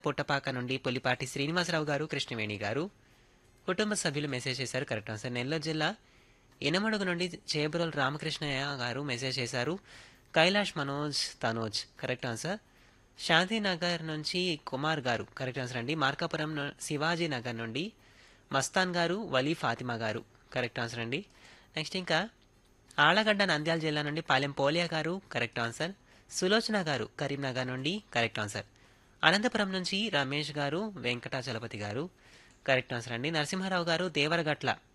పుట్టపాక నుండి పులిపాటి శ్రీనివాసరావు గారు కృష్ణవేణి గారు కుటుంబ సభ్యులు మెసేజ్ చేశారు కరెక్ట్ ఆన్సర్ నెల్లూరు జిల్లా ఇనమడుగు నుండి చేబ్రోల్ రామకృష్ణయ్య గారు మెసేజ్ చేశారు కైలాష్ మనోజ్ తనోజ్ కరెక్ట్ ఆన్సర్ శాంతినగర్ నుంచి కుమార్ గారు కరెక్ట్ ఆన్సర్ అండి మార్కాపురం ను- శివాజీ నగర్ నుండి మస్తాన్ గారు వలీ ఫాతిమా గారు కరెక్ట్ ఆన్సర్ అండి నెక్స్ట్ ఇంకా ఆళ్లగడ్డ నంద్యాల జిల్లా నుండి పాలెం పోలియా గారు కరెక్ట్ ఆన్సర్ సులోచన గారు కరీంనగర్ నుండి కరెక్ట్ ఆన్సర్ అనంతపురం నుంచి రమేష్ గారు వెంకటాచలపతి గారు కరెక్ట్ ఆన్సర్ అండి నరసింహారావు గారు దేవరగట్ల